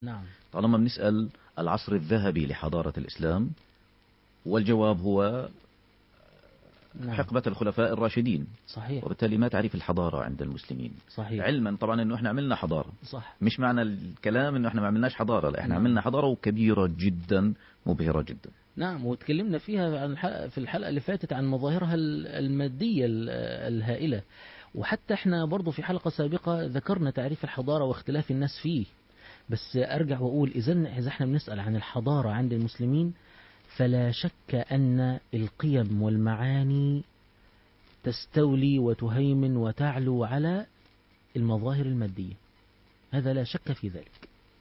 نعم طالما بنسأل العصر الذهبي لحضارة الإسلام والجواب هو نعم حقبة الخلفاء الراشدين صحيح وبالتالي ما تعريف الحضارة عند المسلمين صحيح علما طبعا انه احنا عملنا حضارة صح مش معنى الكلام انه احنا ما عملناش حضارة لا احنا نعم. عملنا حضارة كبيرة جدا مبهرة جدا نعم وتكلمنا فيها عن الحلقة في الحلقة اللي فاتت عن مظاهرها ال- المادية ال- الهائلة وحتى احنا برضو في حلقة سابقة ذكرنا تعريف الحضارة واختلاف الناس فيه بس أرجع وأقول إذا إذا احنا بنسأل عن الحضارة عند المسلمين فلا شك أن القيم والمعاني تستولي وتهيمن وتعلو على المظاهر المادية هذا لا شك في ذلك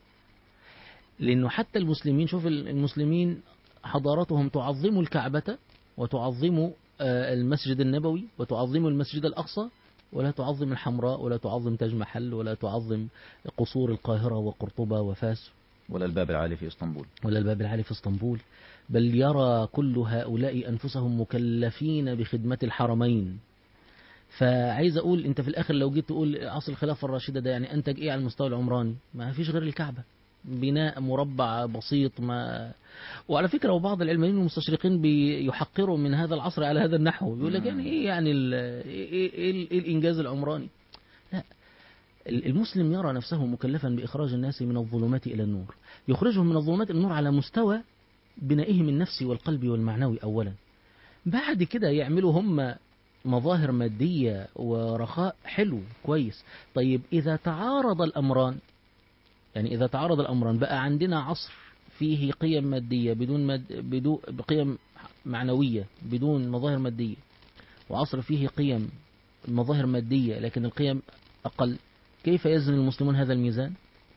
لأنه حتى المسلمين شوف المسلمين حضارتهم تعظم الكعبة وتعظم آه، المسجد النبوي وتعظم المسجد الأقصى ولا تعظم الحمراء ولا تعظم تاج محل ولا تعظم قصور القاهرة وقرطبة وفاس ولا الباب العالي في اسطنبول ولا الباب العالي في اسطنبول بل يرى كل هؤلاء أنفسهم مكلفين بخدمة الحرمين فعايز أقول أنت في الآخر لو جيت تقول عصر الخلافة الراشدة ده يعني أنتج إيه على المستوى العمراني ما فيش غير الكعبة بناء مربع بسيط ما وعلى فكرة وبعض العلمانيين والمستشرقين بيحقروا من هذا العصر على هذا النحو بيقول لك يعني إيه يعني ال- إيه, إيه, إيه, إيه الإنجاز العمراني لا المسلم يرى نفسه مكلفا بإخراج الناس من الظلمات إلى النور يخرجهم من الظلمات إلى النور على مستوى بنائهم النفسي والقلبي والمعنوي أولا بعد كده يعملوا هم مظاهر مادية ورخاء حلو كويس طيب إذا تعارض الأمران يعني إذا تعارض الأمران بقى عندنا عصر فيه قيم مادية بدون مد... بدون قيم معنوية بدون مظاهر مادية وعصر فيه قيم مظاهر مادية لكن القيم أقل كيف يزن المسلمون هذا الميزان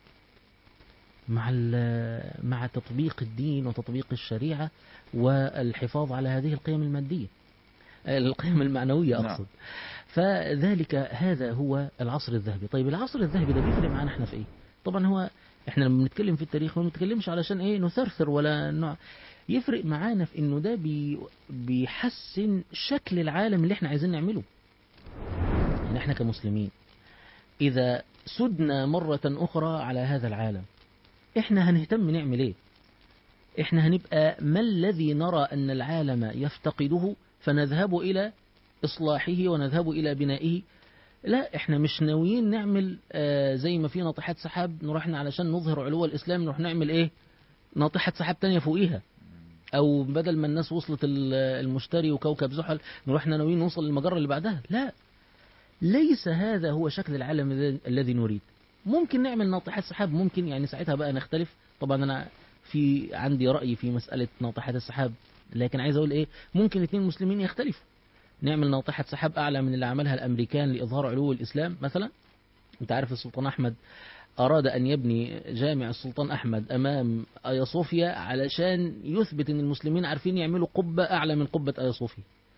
مع ال- مع تطبيق الدين وتطبيق الشريعة والحفاظ على هذه القيم المادية القيم المعنوية نعم. أقصد فذلك هذا هو العصر الذهبي طيب العصر الذهبي ده بيفرق معانا احنا في ايه طبعا هو احنا لما بنتكلم في التاريخ ما بنتكلمش علشان ايه نثرثر ولا نوع يفرق معانا في انه ده بي بيحسن شكل العالم اللي احنا عايزين نعمله يعني احنا كمسلمين إذا سدنا مرة أخرى على هذا العالم إحنا هنهتم نعمل إيه إحنا هنبقى ما الذي نرى أن العالم يفتقده فنذهب إلى إصلاحه ونذهب إلى بنائه لا إحنا مش ناويين نعمل آه زي ما في ناطحات سحاب نروح إحنا علشان نظهر علو الإسلام نروح نعمل إيه ناطحة سحاب تانية فوقيها أو بدل ما الناس وصلت ال- المشتري وكوكب زحل نروح إحنا ناويين نوصل للمجرة اللي بعدها لا ليس هذا هو شكل العالم الذي- الذي نريد ممكن نعمل ناطحات سحاب ممكن يعني ساعتها بقى نختلف طبعا انا في عندي رأي في مسألة ناطحات السحاب لكن عايز اقول ايه ممكن اثنين مسلمين يختلفوا نعمل ناطحة سحاب اعلى من اللي عملها الامريكان لاظهار علو الاسلام مثلا انت عارف السلطان احمد اراد ان يبني جامع السلطان احمد امام ايا صوفيا علشان يثبت ان المسلمين عارفين يعملوا قبة اعلى من قبة ايا صوفيا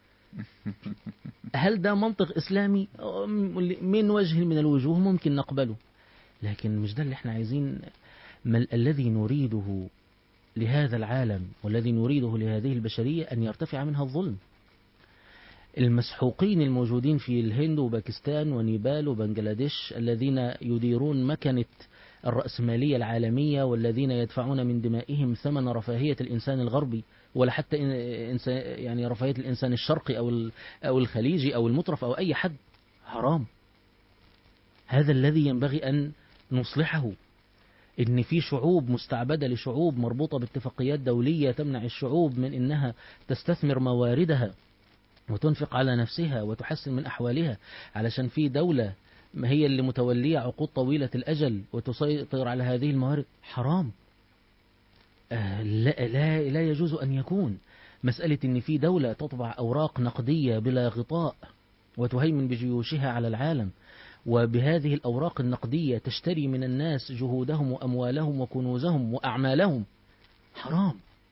هل ده منطق إسلامي من وجه من الوجوه ممكن نقبله لكن مش ده اللي احنا عايزين ما ال- الذي نريده لهذا العالم والذي نريده لهذه البشرية أن يرتفع منها الظلم المسحوقين الموجودين في الهند وباكستان ونيبال وبنجلاديش الذين يديرون مكنة الرأسمالية العالمية والذين يدفعون من دمائهم ثمن رفاهية الإنسان الغربي ولا حتى إن- إنسان يعني رفاهية الإنسان الشرقي أو ال- أو الخليجي أو المترف أو أي حد حرام هذا الذي ينبغي أن نصلحه إن في شعوب مستعبدة لشعوب مربوطة باتفاقيات دولية تمنع الشعوب من إنها تستثمر مواردها وتنفق على نفسها وتحسن من أحوالها علشان في دولة ما هي اللي متولية عقود طويلة الأجل وتسيطر على هذه الموارد حرام آه، لا, لا, لا يجوز أن يكون مسألة أن في دولة تطبع أوراق نقدية بلا غطاء وتهيمن بجيوشها على العالم وبهذه الأوراق النقدية تشتري من الناس جهودهم وأموالهم وكنوزهم وأعمالهم حرام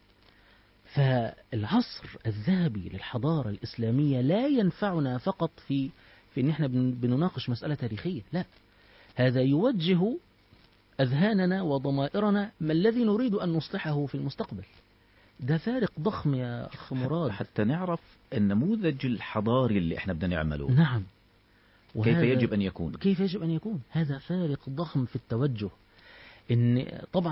فالعصر الذهبي للحضارة الإسلامية لا ينفعنا فقط في في ان احنا بن- بنناقش مسألة تاريخية لا هذا يوجه أذهاننا وضمائرنا ما الذي نريد أن نصلحه في المستقبل ده فارق ضخم يا أخ مراد حتى نعرف النموذج الحضاري اللي احنا بدنا نعمله نعم كيف وهذا- يجب أن يكون كيف يجب أن يكون هذا فارق ضخم في التوجه إن طبعا